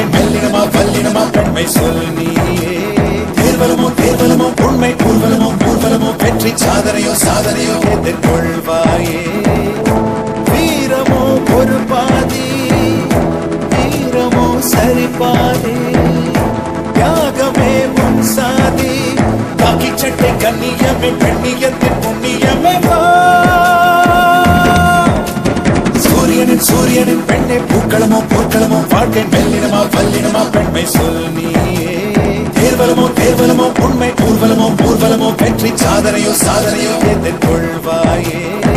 வாழ்க்கை மெல்லினமா வல்லினமா பெண்மை சொல் நீயே தேர்வலமோ தேர்வலமோ உண்மை ஊர்வலமோ ஊர்வலமோ வெற்றி சாதனையோ சாதனையோ எதிர்கொள்வாயே வீரமோ ஒரு பாதி வீரமோ சரி பாதி தியாகமே உன் சாதி காக்கி சட்டை கண்ணியமே பெண்ணியத்தின் புண்ணியமே வா சூரியனின் சூரியனின் பெண்ணை பூக்களமோ பூக்களமோ வாழ்க்கை மெல்லினமா வல்லினமா பெண்மை சொல் நீயே தேர்வலமோ தேர்வலமோ உண்மை ஊர்வலமோ ஊர்வலமோ வெற்றி சாதனையோ சாதனையோ எதிர்கொள்வாயே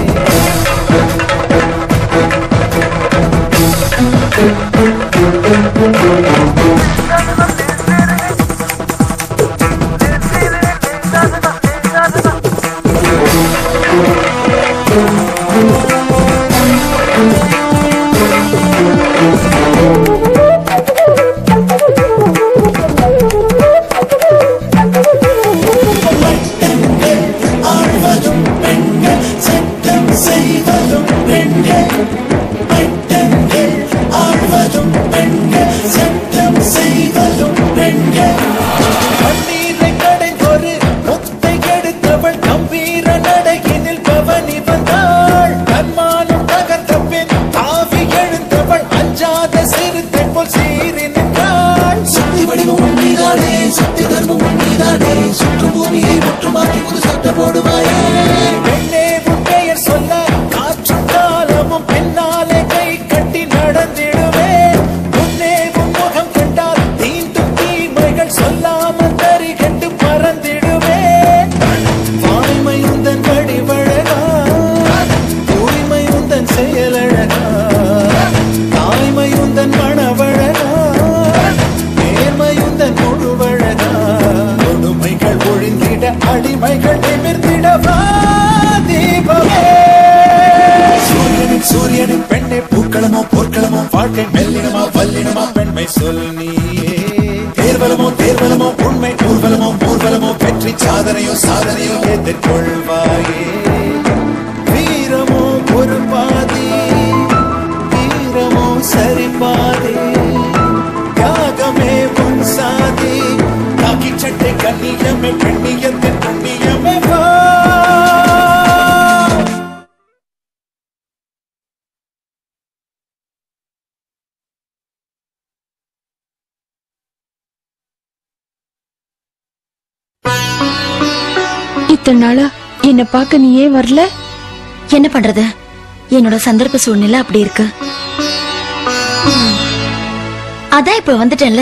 ஆழ்வதும் பெண்கள் சட்டம் செய்வதும் பெண்கள் பட்டங்கள் ஆழ்வதும் பெண்கள் சட்டம் செய்வதும் பெண்கள் கண்ணீரை கடைந்தொரு முத்தை கெடுத்தவள் கம்பீர நடையினில் பவனி வந்தாள் தன்மானம் தகர்த்த பின் தாவி எழுந்தவள் அஞ்சாத சிறுத்தை போல் சீறி நின்றாள் சக்தி வடிவம் உண்மைதானே சக்தி தர்மம் உண்மைதானே சுற்று பூமியை முற்றுமாக்கி புது சட்டம் போடுவாயே பெண்ணே உன் பெயர் சொல்ல காற்றும் காலமும் பின்னாலே கை கட்டி நடந்திடுவேன் முன்னே உன் முகம் கண்டால் தீண்டும் தீமைகள் சொல்லாமல் தறி கண்டு பறந்திடுவேன் வாய்மை உந்தன் வடிவழகா தூய்மை உந்தன் செயலழகா தாய்மை உந்தன் மணவழகா நேர்மை உந்தன் முழுவழகா கொடுமைகள் ஒழிந்திட அடிமைகள் நிமிர்ந்திடவா தீபமே சூரியனின் சூரியனின் பெண்ணை பூக்களமோ போர்க்களமோ வாழ்க்கை மெல்லினமா வல்லினமா பெண்மை சொல் நீயே தேர்வலமோ தேர்வலமோ உண்மை ஊர்வலமோ ஊர்வலமோ வெற்றி சாதனையோ சாதனையோ எதிர்கொள்வாயே வீரமோ ஒரு பாதி வீரமோ சரி பாதி தியாகமே உன் சாதி காக்கி சட்டை கண்ணியமே பெண்ணியத்தின் புண்ணியமே வா இத்தனை நாளா என்ன பார்க்க நீ ஏன் வரல என்ன பண்றது என்னோட சந்தர்ப்ப சூழ்நிலை அப்படி இருக்கு அதான் இப்ப வந்துட்டேன்ல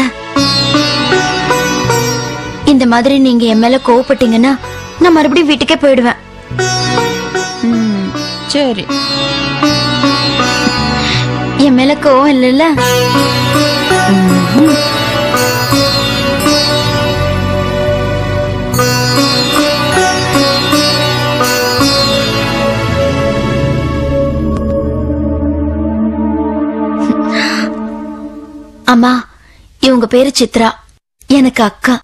இந்த மாதிரி நீங்க என் மேல கோவப்பட்டீங்கன்னா நான் மறுபடியும் வீட்டுக்கே போயிடுவேன் ம், சரி என் மேல கோவம் இல்லைல்ல அம்மா இவங்க பேரு சித்ரா எனக்கு அக்கா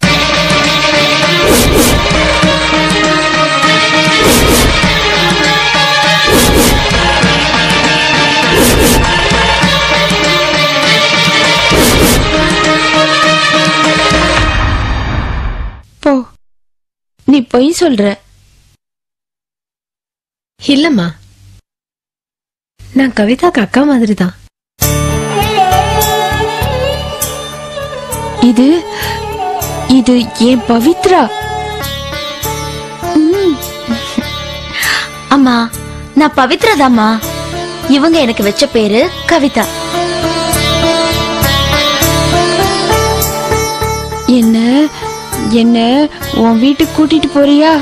போ நீ பொய் சொல்ற இல்லம்மா நான் கவிதாக்கு அக்கா மாதிரி தான் இது இது ஏன் பவித்ரா அம்மா நான் பவித்ரதாம்மா இவங்க எனக்கு வச்ச பேரு கவிதா என்ன என்ன உன் வீட்டுக்கு கூட்டிட்டு போறியா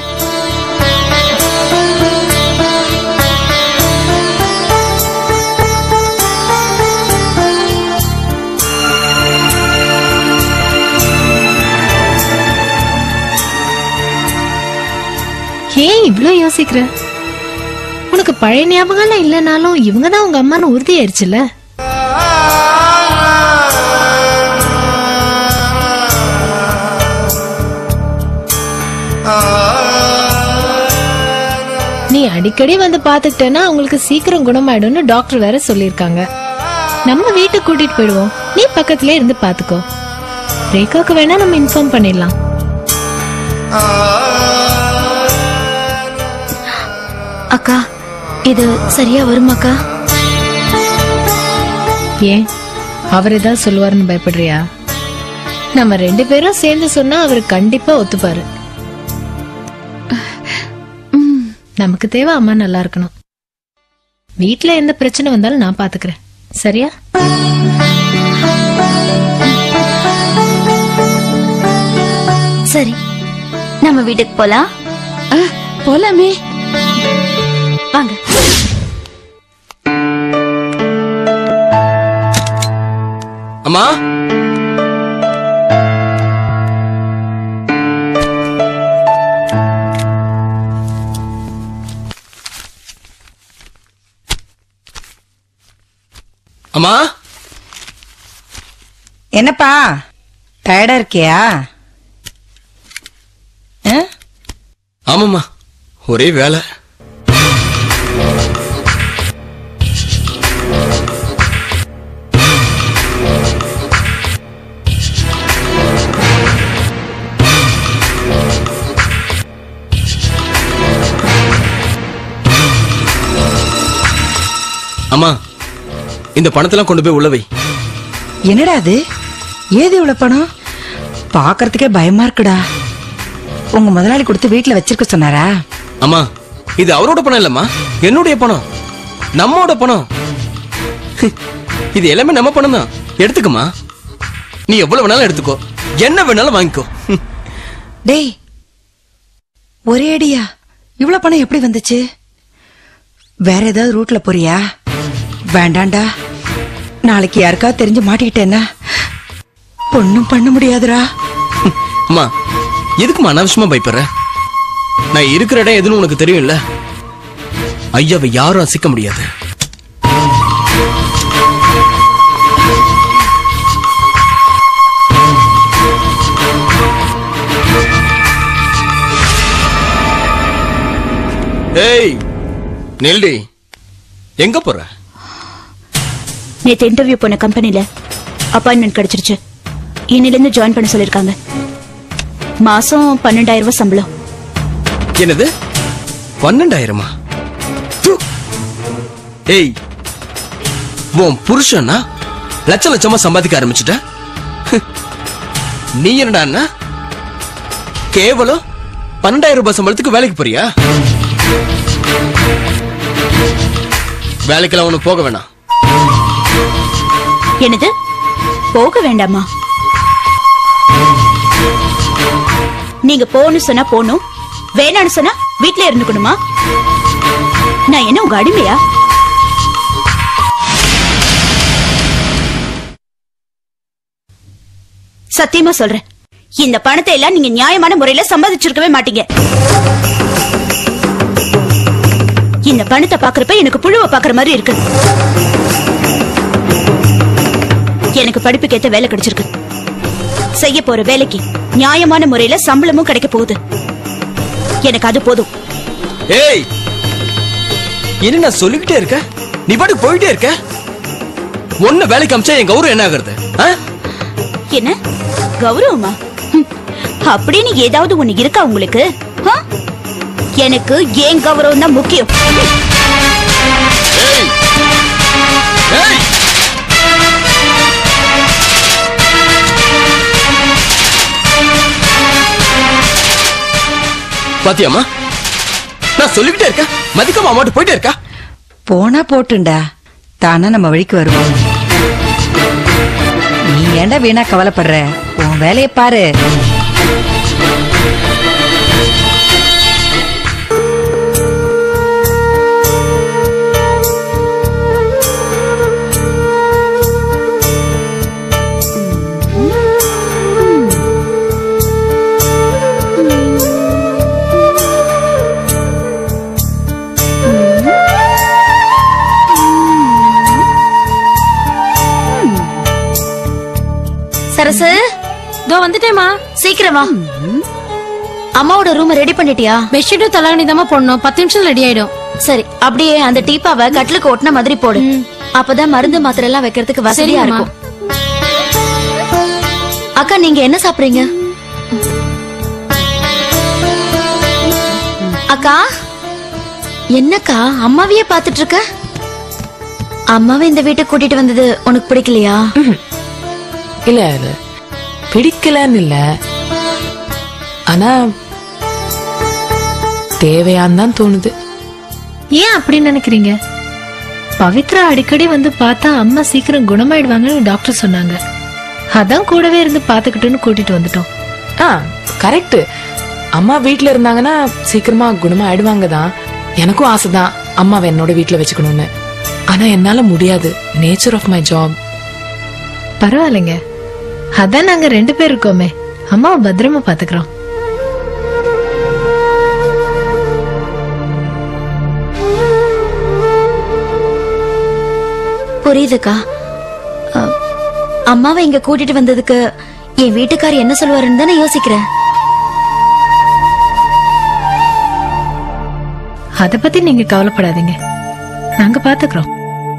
ஏன் இவ்ளோ யோசிக்கிற உனக்கு பழைய ஞாபகம்லாம் இல்லைனாலும் இவங்க தான் உங்க அம்மான்னு உறுதியாயிருச்சுல நீ அடிக்கடி வந்து பாத்துக்கிட்டேன்னா உங்களுக்கு சீக்கிரம் குணமாயிடும்னு டாக்டர் வேற சொல்லியிருக்காங்க நம்ம வீட்டுக்கு கூட்டிட்டு போயிடுவோம் நீ பக்கத்திலே இருந்து பாத்துக்கோ ரேகாக்கு வேணா நம்ம இன்ஃபார்ம் பண்ணிடலாம் அக்கா இது சரியா வருமாக்கா ஏன் அவர் ஏதாவது சொல்லுவாருன்னு பயப்படுறியா நம்ம ரெண்டு பேரும் சேர்ந்து சொன்னா அவர் கண்டிப்பா ஒத்துப்பாரு நமக்கு தேவை அம்மா நல்லா இருக்கணும் வீட்ல எந்த பிரச்சனை வந்தாலும் நான் பாத்துக்கிறேன் சரியா சரி நம்ம வீட்டுக்கு போலாம் ஆ, போலாமே வாங்க அம்மா அம்மா என்னப்பா டயர்டா இருக்கியா ஆ? ஆமாம்மா ஒரே வேலை அம்மா இந்த பணத்தெல்லாம் கொண்டு போய் உள்ள வை என்னடா அது ஏது இவ்வளவு பணம் பாக்குறதுக்கே பயமா இருக்குடா உங்க முதலாளி கொடுத்து வீட்டுல வச்சிருக்க சொன்னாரா அம்மா இது அவரோட பணம் இல்லம்மா என்னுடைய பணம் நம்மோட பணம் இது எல்லாமே நம்ம பணம் தான் எடுத்துக்கம்மா நீ எவ்வளவு வேணாலும் எடுத்துக்கோ என்ன வேணாலும் வாங்கிக்கோ டேய் ஒரே அடியா இவ்வளவு பணம் எப்படி வந்துச்சு வேற ஏதாவது ரூட்ல போறியா வேண்டாண்டா நாளைக்கு யாருக்காவது தெரிஞ்சு மாட்டிக்கிட்டேன்னா ஒண்ணும் பண்ண முடியாதுடா அம்மா எதுக்குமா அனாவசியமா பயப்படுற நான் இருக்கிற இடம் எதுன்னு உனக்கு தெரியும்ல ஐயாவை யாரும் அசைக்க முடியாது ஏய் நெல்டி எங்க போற நேத்து இன்டர்வியூ போன கம்பெனில அப்பாயின்மெண்ட் கிடைச்சிருச்சு இன்னில இருந்து ஜாயின் பண்ண சொல்லிருக்காங்க மாசம் பன்னெண்டாயிரம் ரூபாய் சம்பளம் என்னது பன்னெண்டாயிரமா து. ஏய் உன் புருஷனா லட்ச லட்சமா சம்பாதிக்க ஆரம்பிச்சுட்ட ஹ். நீ என்னடா கேவலம் பன்னெண்டாயிரம் ரூபாய் சம்பளத்துக்கு வேலைக்கு போறியா வேலைக்கெல்லாம் ஒண்ணு போக வேணாம் என்னது போக வேண்டாமா நீங்க போகணும் சொன்னா போகணும் வேணாம்னு சொன்னா வீட்ல இருந்துக்கணுமா நான் என்ன உங்க அடிமையா சத்தியமா சொல்றேன் இந்த பணத்தை எல்லாம் நீங்க நியாயமான முறையில சம்பாதிச்சிருக்கவே மாட்டீங்க இந்த பணத்தை பாக்குறப்ப எனக்கு புழுவை பாக்குற மாதிரி இருக்கு எனக்கு படிப்புக்கு ஏத்த வேலை கிடைச்சிருக்கு செய்ய போற வேலைக்கு நியாயமான முறையில சம்பளமும் கிடைக்க போகுது எனக்கு அது போதும் ஏய் என்ன நான் சொல்லிக்கிட்டே இருக்க நீ பாட்டுக்கு போயிட்டே இருக்க ஒன்ன வேலைக்கு அமிச்சா என் கௌரவம் என்ன ஆகுறது ஆ? என்ன கௌரவமா ஹம், அப்படின்னு ஏதாவது ஒண்ணு இருக்கா உங்களுக்கு ஆ? எனக்கு ஏன் கௌரவம் தான் முக்கியம் ஏய் ஏய் பாத்தியாமா நான் சொல்லிக்கிட்டே இருக்கேன் மதிக்காம அம்மாட்டு போயிட்டே இருக்கா போனா போட்டுண்டா தானா நம்ம வழிக்கு வருவோம் நீ ஏன்டா வீணா கவலைப்படுற உன் வேலையை பாரு சரசு இதோ வந்துட்டேமா சீக்கிரமா அம்மாவோட ரூம் ரெடி பண்ணிட்டியா பெட்ஷீட்டும் தலாணி தாமா போடணும் பத்து நிமிஷம் ரெடி ஆயிடும் சரி அப்படியே அந்த டீப்பாவை கட்டிலுக்கு ஒட்டின மாதிரி போடு அப்பதான் மருந்து மாத்திரை எல்லாம் வைக்கிறதுக்கு வசதியா சரிம்மா. இருக்கும் அக்கா நீங்க என்ன சாப்பிடுறீங்க அக்கா என்னக்கா அம்மாவையே பாத்துட்டு இருக்க அம்மாவை இந்த வீட்டுக்கு கூட்டிட்டு வந்தது உனக்கு பிடிக்கலையா இல்ல இல்ல பிடிக்கலன்னு இல்ல ஆனா தேவையான்னு தான் தோணுது ஏன் அப்படி நினைக்கிறீங்க பவித்ரா அடிக்கடி வந்து பார்த்தா அம்மா சீக்கிரம் குணமாயிடுவாங்கன்னு டாக்டர் சொன்னாங்க அதான் கூடவே இருந்து பாத்துக்கிட்டுன்னு கூட்டிட்டு வந்துட்டோம் ஆ கரெக்ட் அம்மா வீட்ல இருந்தாங்கன்னா சீக்கிரமா குணமா ஆயிடுவாங்க தான் எனக்கும் ஆசைதான் அம்மாவை என்னோட வீட்ல வச்சுக்கணும்னு ஆனா என்னால முடியாது நேச்சர் ஆஃப் மை ஜாப் பரவாயில்லைங்க அதான் நாங்க ரெண்டு பேர் இருக்கோமே அம்மாவை பத்திரமா பாத்துக்கிறோம் புரியுதுக்கா அ, அம்மாவை இங்க கூட்டிட்டு வந்ததுக்கு என் வீட்டுக்கார் என்ன சொல்லுவாருன்னு தானே யோசிக்கிறேன் அத பத்தி நீங்க கவலைப்படாதீங்க நாங்க பாத்துக்கிறோம்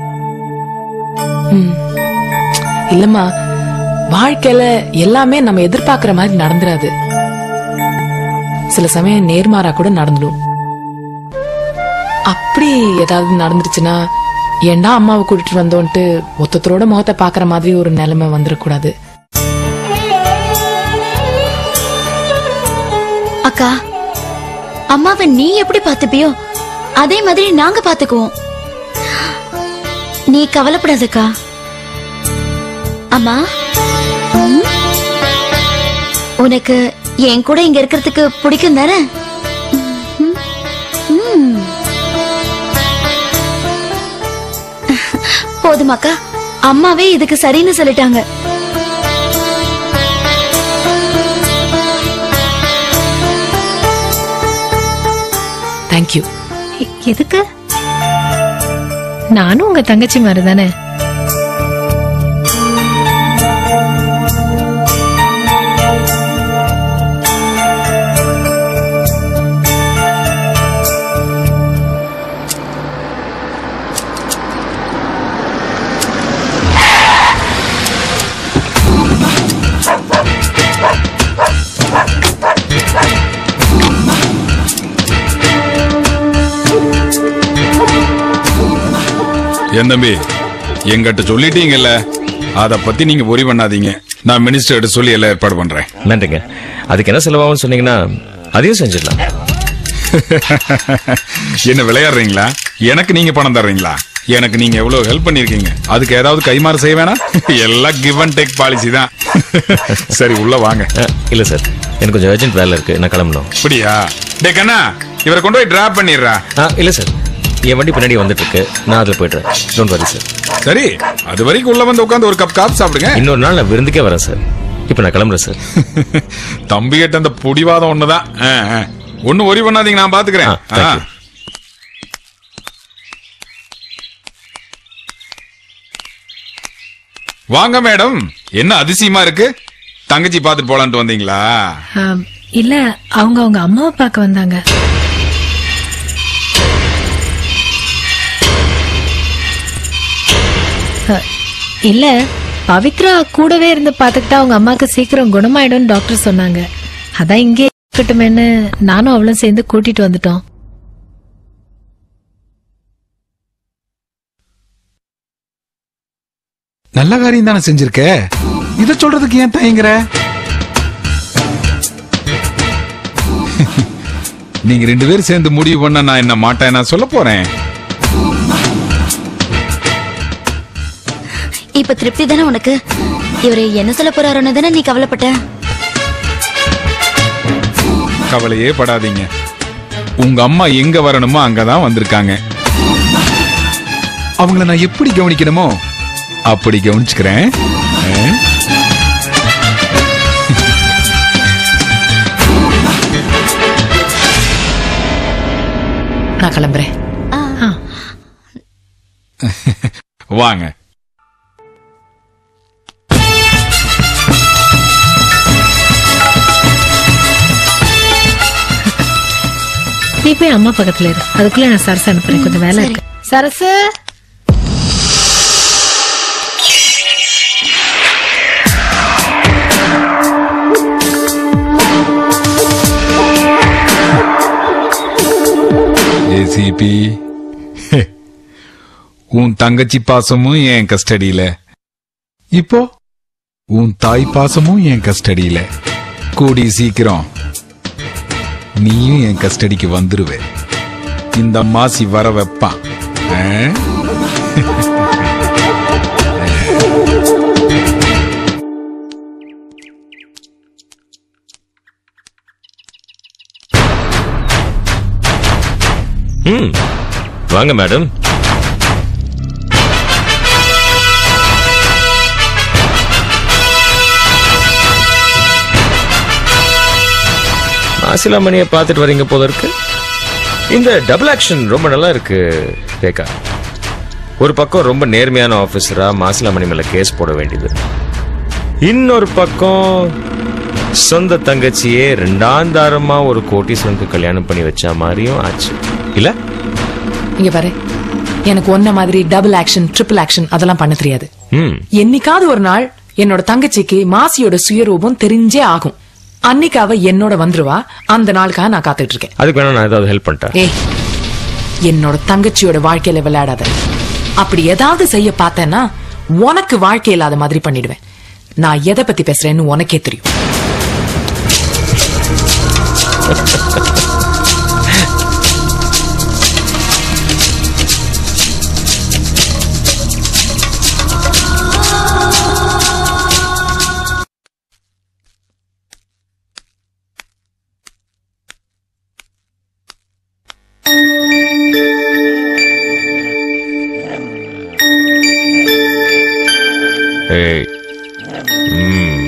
ம். இல்லம்மா வாழ்க்கையில எல்லாமே நம்ம எதிர்பார்க்கிற மாதிரி நடந்துராது சில சமயம் நேர்மாறா கூட நடந்துடும் அப்படி ஏதாவது நடந்துருச்சுன்னா ஏன்டா அம்மாவை கூட்டிட்டு வந்தோன்ட்டு மொத்தத்தோட முகத்தை பாக்குற மாதிரி ஒரு நிலைமை வந்துடக்கூடாது அக்கா அம்மாவை நீ எப்படி பாத்துப்பியோ அதே மாதிரி நாங்க பாத்துக்குவோம் நீ கவலைப்படாதக்கா அம்மா ம்? உனக்கு என் கூட இங்க இருக்கிறதுக்கு பிடிக்கும் தானே ம். ம். போதுமாக்கா அம்மாவே இதுக்கு சரின்னு சொல்லிட்டாங்க தேங்க்யூ எ- எதுக்கு நானும் உங்க தங்கச்சி மாதிரி தானே என் தம்பி எங்கிட்ட சொல்லிட்டீங்கல்ல அத பத்தி நீங்க worry பண்ணாதீங்க நான் மினிஸ்டர் கிட்ட சொல்லி எல்லாம் ஏற்பாடு பண்றேன் நன்றிங்க அதுக்கு என்ன செலவாகும்னு சொன்னீங்கன்னா அதையும் செஞ்சிடலாம் என்ன விளையாடுறீங்களா எனக்கு நீங்க பணம் தர்றீங்களா எனக்கு நீங்க எவ்வளவு ஹெல்ப் பண்ணிருக்கீங்க அதுக்கு ஏதாவது கைமாறு செய்ய வேணாம் எல்லாம் கிவ் அண்ட் டேக் பாலிசி தான் சரி உள்ள வாங்க அஹ், இல்ல சார் எனக்கு கொஞ்சம் அர்ஜென்ட் வேலை இருக்கு நான் கிளம்பணும் அப்படியா டே கண்ணா இவரை கொண்டு போய் டிராப் பண்ணிடுறா ஆ இல்ல சார் என் வண்டி பின்னாடி வந்துட்டு இருக்கு நான் அதுல போயிடுறேன் டோன்ட் வரி சார் சரி அது வரைக்கும் உள்ள வந்து உட்காந்து ஒரு கப் காப் சாப்பிடுங்க இன்னொரு நாள் நான் விருந்துக்கே வரேன் சார் இப்போ நான் கிளம்புறேன் சார் தம்பி கிட்ட அந்த புடிவாதம் ஒண்ணுதான் ஆ, ஆ. ஒண்ணும் worry பண்ணாதீங்க நான் பாத்துக்கிறேன் ஆ, thank you. ஆ. வாங்க மேடம் என்ன அதிசயமா இருக்கு தங்கச்சி பாத்துட்டு போலான்ட்டு வந்தீங்களா ஆம், இல்ல அவங்க அவங்க அம்மாவை பார்க்க வந்தாங்க அ, இல்ல பவித்ரா கூடவே இருந்து பாத்துக்கிட்டா அவங்க அம்மாக்கு சீக்கிரம் குணமாயிடும் டாக்டர் சொன்னாங்க அதான் இங்கே இருக்கட்டுமேன்னு நானும் அவளும் சேர்ந்து கூட்டிட்டு வந்துட்டோம் நல்ல காரியம் தானே செஞ்சிருக்க இத சொல்றதுக்கு ஏன் தயங்குற நீங்க ரெண்டு பேரும் சேர்ந்து முடிவு பண்ண நான் என்ன மாட்டேன் நான் சொல்ல போறேன் இப்ப திருப்தி தானே உனக்கு இவரு என்ன சொல்ல போறாருன்னு தானே நீ கவலைப்பட்ட கவலையே படாதீங்க உங்க அம்மா எங்க வரணுமோ அங்கதான் வந்திருக்காங்க அவங்கள நான் எப்படி கவனிக்கணுமோ அப்படி கவனிச்சுக்கிறேன் ஆ? நான் கிளம்புறேன் வாங்க நீ போய் அம்மா பக்கத்துல இரு அதுக்குள்ள நான் சரசு அனுப்புறேன் கொஞ்சம் வேலை இருக்கு சரசு ஏசிபி உன் தங்கச்சி பாசமும் என் கஸ்டடியில இப்போ உன் தாய் பாசமும் என் கஸ்டடியில கூடி சீக்கிரம் நீயும் என் கஸ்டடிக்கு வந்துருவே இந்த மாசி வர வைப்பான் ஆ? ம் வாங்க மேடம் மாசிலாமணியை பார்த்துட்டு வரீங்க போல இருக்கு இந்த டபுள் ஆக்ஷன் ரொம்ப நல்லா இருக்கு ரேகா ஒரு பக்கம் ரொம்ப நேர்மையான ஆபீசரா மாசிலாமணி மேல கேஸ் போட வேண்டியது இன்னொரு பக்கம் சொந்த தங்கச்சியே ரெண்டாந்தாரமா ஒரு கோட்டீஸ்வரனுக்கு கல்யாணம் பண்ணி வச்ச மாதிரியும் ஆச்சு இல்ல இங்க பாரு எனக்கு ஒன்ன மாதிரி டபுள் ஆக்ஷன் ட்ரிபிள் ஆக்ஷன் அதெல்லாம் பண்ண தெரியாது ம் என்னைக்காவது ஒரு நாள் என்னோட தங்கச்சிக்கு மாசியோட சுயரூபம் தெரிஞ்சே ஆகும் அன்னைக்கு அவ என்னோட வந்துருவா அந்த நாளுக்காக நான் காத்துட்டு இருக்கேன் அதுக்கு வேணா நான் ஏதாவது ஹெல்ப் பண்ணிட்டேன் ஏய் என்னோட தங்கச்சியோட வாழ்க்கையில விளையாடாத அப்படி ஏதாவது செய்ய பார்த்தேன்னா உனக்கு வாழ்க்கை இல்லாத மாதிரி பண்ணிடுவேன் நான் எதை பத்தி பேசுறேன்னு உனக்கே தெரியும் ஏய் ம்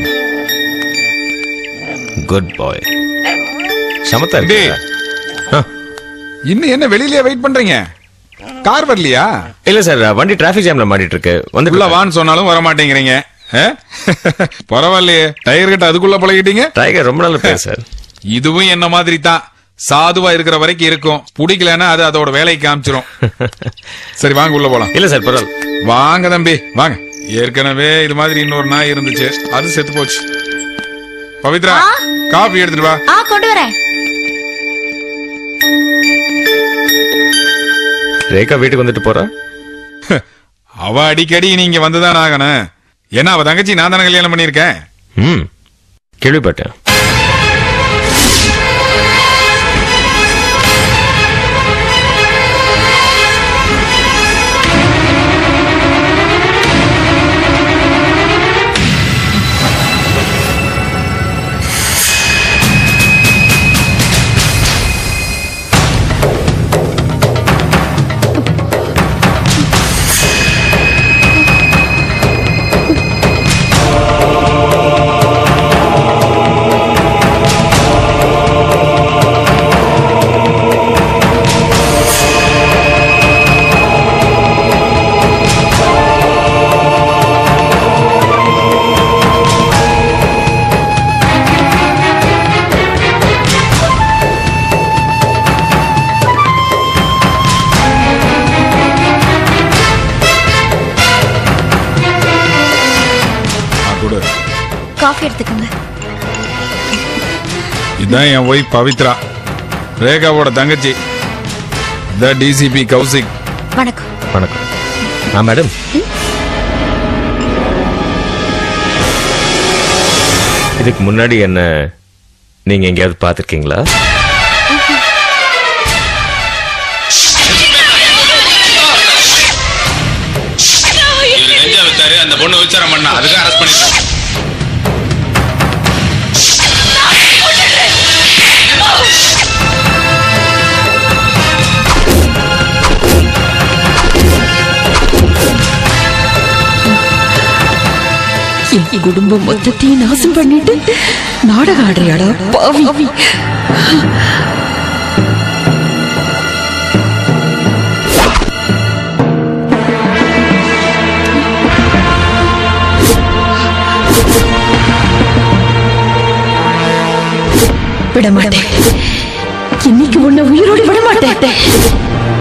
குட் பாய் சமத்தா டேய். இருக்கு இன்னும் என்ன வெளியிலயே வெயிட் பண்றீங்க கார் வரலையா இல்ல சார் வண்டி டிராபிக் ஜாம்ல மாட்டிட்டு இருக்கு வந்து உள்ள வான்னு சொன்னாலும் வர மாட்டேங்கிறீங்க ஆ? பரவாயில்லையே டயர் கட்ட அதுக்குள்ள பழகிட்டீங்க டைகர் ரொம்ப நல்ல பேர் சார் இதுவும் என்ன மாதிரி தான் சாதுவா இருக்கிற வரைக்கும் இருக்கும் பிடிக்கலன்னா அது அதோட வேலையை காமிச்சிரும் சரி வாங்க உள்ள போலாம் இல்ல சார் பரவாயில்ல வாங்க தம்பி வாங்க ஏற்கனவே இது மாதிரி இன்னொரு நாய் இருந்துச்சு அது செத்து போச்சு பவித்ரா காபி எடுத்துட்டு வா ஆ கொண்டு வரேன் ரேகா வீட்டுக்கு வந்துட்டு போறா அவ அடிக்கடி நீங்க வந்துதான் ஆகணும் ஏன்னா அவ தங்கச்சி நான் தானே கல்யாணம் பண்ணிருக்கேன் ம் கேள்விப்பட்டேன் ஆ, கொடு காஃபி எடுத்துக்கோங்க இதான் என் ஒய்ஃப் பவித்ரா ரேகாவோட தங்கச்சி த டிசிபி கௌசிக் வணக்கம் வணக்கம் ஆ மேடம் இதுக்கு முன்னாடி என்ன நீங்க எங்கேயாவது பார்த்திருக்கீங்களா அந்த பொண்ணு விசாரம் பண்ணா அதுக்கு அரெஸ்ட் பண்ணிருக்காங்க என் குடும்பம் மொத்தத்தையும் நாசம் பண்ணிட்டு நாடகம் ஆடுறியாடா பாவி விட மாட்டேன் இன்னைக்கு உன்னை உயிரோடு விட மாட்டேன்